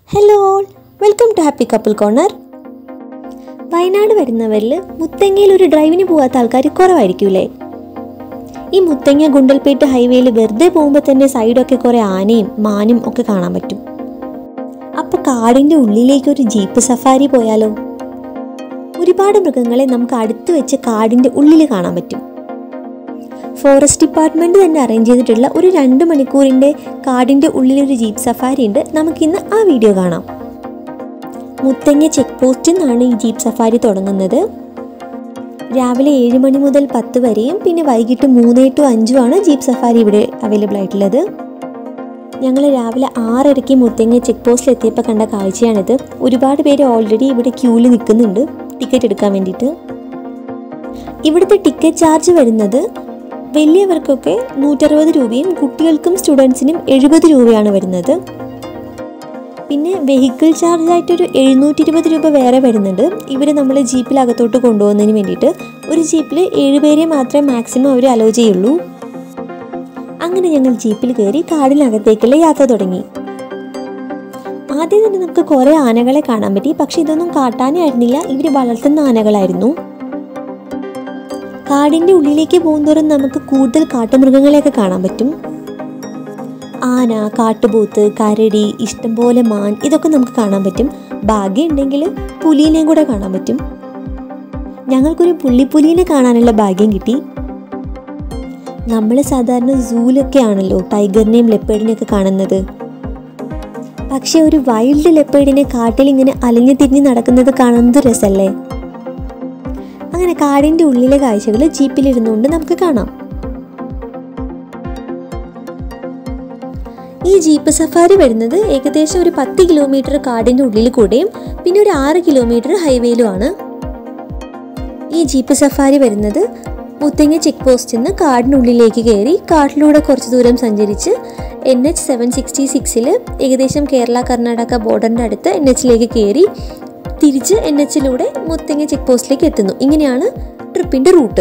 hello all welcome to happy couple corner Wayanad വരുന്നവരിൽ മുത്തങ്ങയിൽ ഒരു ഡ്രൈവിന് പോകാത്ത ആൾക്കാർ കുറവായിരിക്കൂലേ ഈ മുത്തങ്ങ ഗുണ്ടൽപേട്ട് ഹൈവേയിൽ വെറുതെ പോകുമ്പോൾ തന്നെ സൈഡൊക്കെ കുറേ ആനയും മാനും ഒക്കെ കാണാൻ പറ്റും അപ്പോൾ കാടിൻ്റെ ഉള്ളിലേക്ക് ഒരു ജീപ്പ് സഫാരി പോയാലോ ഒരുപാട് മൃഗങ്ങളെ നമുക്ക് അടുത്ത് വെച്ച് കാടിൻ്റെ ഉള്ളിൽ കാണാൻ പറ്റും ഫോറസ്റ്റ് ഡിപ്പാർട്ട്മെന്റ് തന്നെ അറേഞ്ച് ചെയ്തിട്ടുള്ള ഒരു രണ്ട് മണിക്കൂറിൻ്റെ കാടിൻ്റെ ഉള്ളിലൊരു ജീപ്പ് സഫാരി ഉണ്ട് നമുക്കിന്ന് ആ വീഡിയോ കാണാം മുത്തങ്ങ ചെക്ക് പോസ്റ്റിൽ നിന്നാണ് ഈ ജീപ്പ് സഫാരി തുടങ്ങുന്നത് രാവിലെ ഏഴ് മണി മുതൽ പത്ത് വരെയും പിന്നെ വൈകിട്ട് മൂന്ന് ടു അഞ്ചുമാണ് ജീപ്പ് സഫാരി ഇവിടെ അവൈലബിൾ ആയിട്ടുള്ളത് ഞങ്ങൾ രാവിലെ ആറരയ്ക്ക് മുത്തങ്ങ ചെക്ക് പോസ്റ്റിൽ എത്തിയപ്പോൾ കണ്ട കാഴ്ചയാണിത് ഒരുപാട് പേര് ഓൾറെഡി ഇവിടെ ക്യൂവിൽ നിൽക്കുന്നുണ്ട് ടിക്കറ്റ് എടുക്കാൻ വേണ്ടിയിട്ട് ഇവിടുത്തെ ടിക്കറ്റ് ചാർജ് വരുന്നത് വലിയവർക്കൊക്കെ നൂറ്ററുപത് രൂപയും കുട്ടികൾക്കും സ്റ്റുഡൻസിനും എഴുപത് രൂപയാണ് വരുന്നത് പിന്നെ വെഹിക്കിൾ ചാർജ് ആയിട്ടൊരു എഴുന്നൂറ്റി ഇരുപത് രൂപ വേറെ വരുന്നുണ്ട് ഇവർ നമ്മൾ ജീപ്പിൽ അകത്തോട്ട് കൊണ്ടുപോകുന്നതിന് വേണ്ടിയിട്ട് ഒരു ജീപ്പിൽ ഏഴുപേരെ മാത്രമേ മാക്സിമം അവർ അലോ ചെയ്യുള്ളൂ അങ്ങനെ ഞങ്ങൾ ജീപ്പിൽ കയറി കാടിനകത്തേക്കുള്ള യാത്ര തുടങ്ങി ആദ്യം തന്നെ നമുക്ക് കുറേ ആനകളെ കാണാൻ പറ്റി പക്ഷെ ഇതൊന്നും കാട്ടാനേ ആയിരുന്നില്ല ഇവർ വളർത്തുന്ന ആനകളായിരുന്നു കാടിൻ്റെ ഉള്ളിലേക്ക് പോകുന്തോറും നമുക്ക് കൂടുതൽ കാട്ടുമൃഗങ്ങളെയൊക്കെ കാണാൻ പറ്റും ആന കാട്ടുപോത്ത് കരടി ഇഷ്ടംപോലെ മാൻ ഇതൊക്കെ നമുക്ക് കാണാൻ പറ്റും ഭാഗ്യം ഉണ്ടെങ്കിൽ പുലീനെയും കൂടെ കാണാൻ പറ്റും ഞങ്ങൾക്കൊരു പുള്ളിപ്പുലീനെ കാണാനുള്ള ഭാഗ്യം കിട്ടി നമ്മൾ സാധാരണ സൂലൊക്കെ ആണല്ലോ ടൈഗറിനെയും ലെപ്പേഡിനെയും ഒക്കെ കാണുന്നത് പക്ഷെ ഒരു വൈൽഡ് ലെപ്പേഡിനെ കാട്ടിൽ ഇങ്ങനെ അലഞ്ഞു തിരിഞ്ഞ് നടക്കുന്നത് കാണുന്നത് രസമല്ലേ അങ്ങനെ കാടിന്റെ ഉള്ളിലെ കാഴ്ചകൾ ജീപ്പിലിരുന്നുകൊണ്ട് നമുക്ക് കാണാം ഈ ജീപ്പ് സഫാരി വരുന്നത് ഏകദേശം ഒരു പത്ത് കിലോമീറ്റർ കാടിന്റെ ഉള്ളിൽ കൂടെയും പിന്നെ ഒരു ആറ് കിലോമീറ്റർ ഹൈവേയിലുമാണ് ഈ ജീപ്പ് സഫാരി വരുന്നത് മുത്തങ്ങ ചെക്ക് പോസ്റ്റിൽ നിന്ന് കാടിനുള്ളിലേക്ക് കയറി കാട്ടിലൂടെ കുറച്ച് ദൂരം സഞ്ചരിച്ച് എൻ എച്ച് സെവൻ സിക്സ്റ്റി സിക്സിൽ ഏകദേശം കേരള കർണാടക ബോർഡറിൻ്റെ അടുത്ത് എൻ എച്ചിലേക്ക് കയറി തിരിച്ച് എൻ എച്ചിലൂടെ മുത്തങ്ങ ചെക്ക് പോസ്റ്റിലേക്ക് എത്തുന്നു ഇങ്ങനെയാണ് ട്രിപ്പിൻ്റെ റൂട്ട്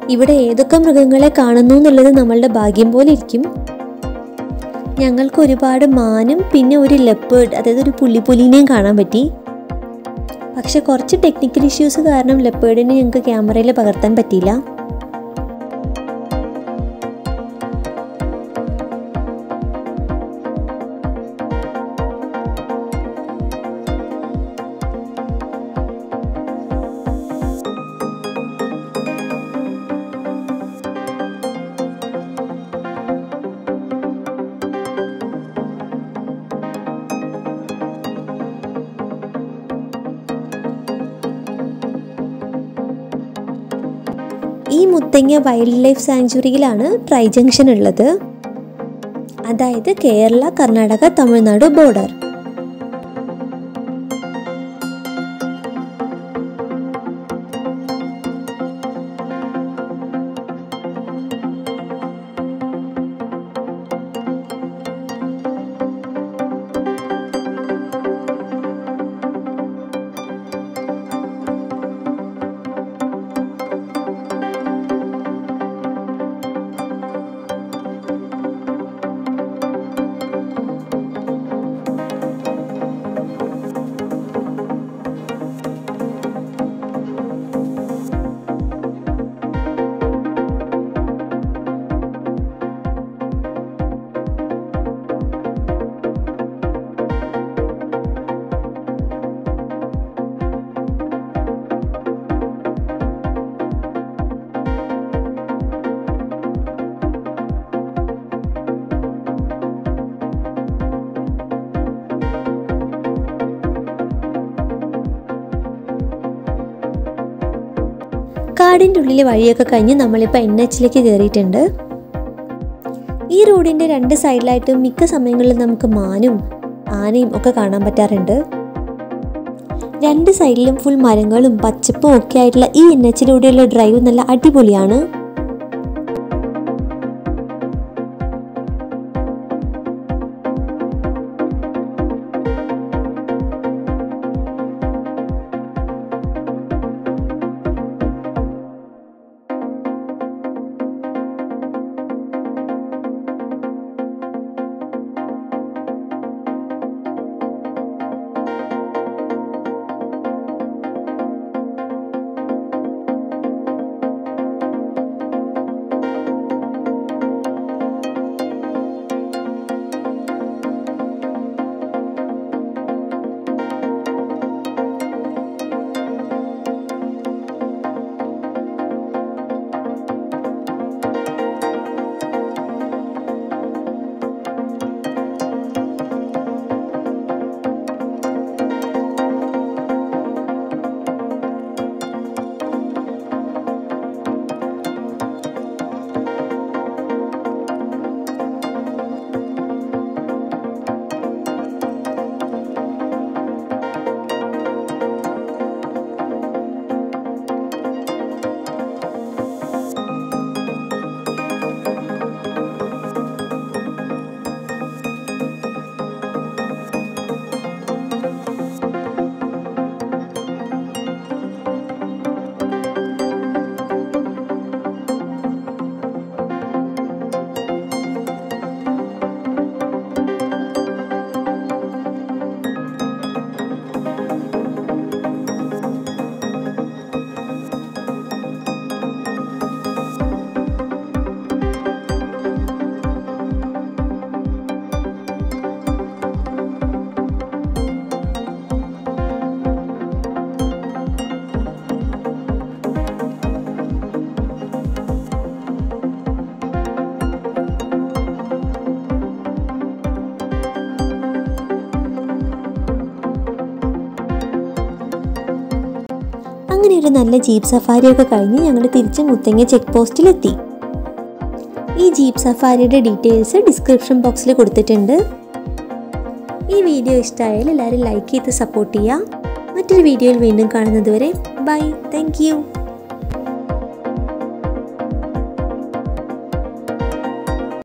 ഇവിടെ ഏതൊക്കെ മൃഗങ്ങളെ കാണുന്നു എന്നുള്ളത് നമ്മളുടെ ഭാഗ്യം പോലെ ഇരിക്കും ഞങ്ങൾക്ക് ഒരുപാട് മാനും പിന്നെ ഒരു ലെപ്പേർഡ് അതായത് ഒരു പുള്ളിപ്പുലിനെയും കാണാൻ പറ്റി പക്ഷെ കുറച്ച് ടെക്നിക്കൽ ഇഷ്യൂസ് കാരണം ലെപ്പേർഡിനെ ഞങ്ങൾക്ക് ക്യാമറയിൽ പകർത്താൻ പറ്റിയില്ല ഈ മുത്തങ്ങ വൈൽഡ് ലൈഫ് സാങ്ച്വറിയിലാണ് ട്രൈ ജംഗ്ഷൻ ഉള്ളത് അതായത് കേരള കർണാടക തമിഴ്നാട് ബോർഡർ കാടിൻ്റെ ഉള്ളിലെ വഴിയൊക്കെ കഴിഞ്ഞ് നമ്മളിപ്പോൾ എൻ എച്ചിലേക്ക് കയറിയിട്ടുണ്ട് ഈ റോഡിൻ്റെ രണ്ട് സൈഡിലായിട്ടും മിക്ക സമയങ്ങളിൽ നമുക്ക് മാനും ആനയും ഒക്കെ കാണാൻ പറ്റാറുണ്ട് രണ്ട് സൈഡിലും ഫുൾ മരങ്ങളും പച്ചപ്പും ഒക്കെ ആയിട്ടുള്ള ഈ എൻ എച്ചിലൂടെയുള്ള ഡ്രൈവ് നല്ല അടിപൊളിയാണ് അങ്ങനെ ഒരു നല്ല ജീപ്പ് സഫാരിയൊക്കെ കഴിഞ്ഞ് ഞങ്ങൾ തിരിച്ച് മുത്തങ്ങ ചെക്ക് പോസ്റ്റിലെത്തി ഈ ജീപ്പ് സഫാരിയുടെ ഡീറ്റെയിൽസ് ഡിസ്ക്രിപ്ഷൻ ബോക്സിൽ കൊടുത്തിട്ടുണ്ട് ഈ വീഡിയോ ഇഷ്ടമായാൽ എല്ലാവരും ലൈക്ക് ചെയ്ത് സപ്പോർട്ട് ചെയ്യുക മറ്റൊരു വീഡിയോയിൽ വീണ്ടും കാണുന്നത് വരെ ബൈ താങ്ക്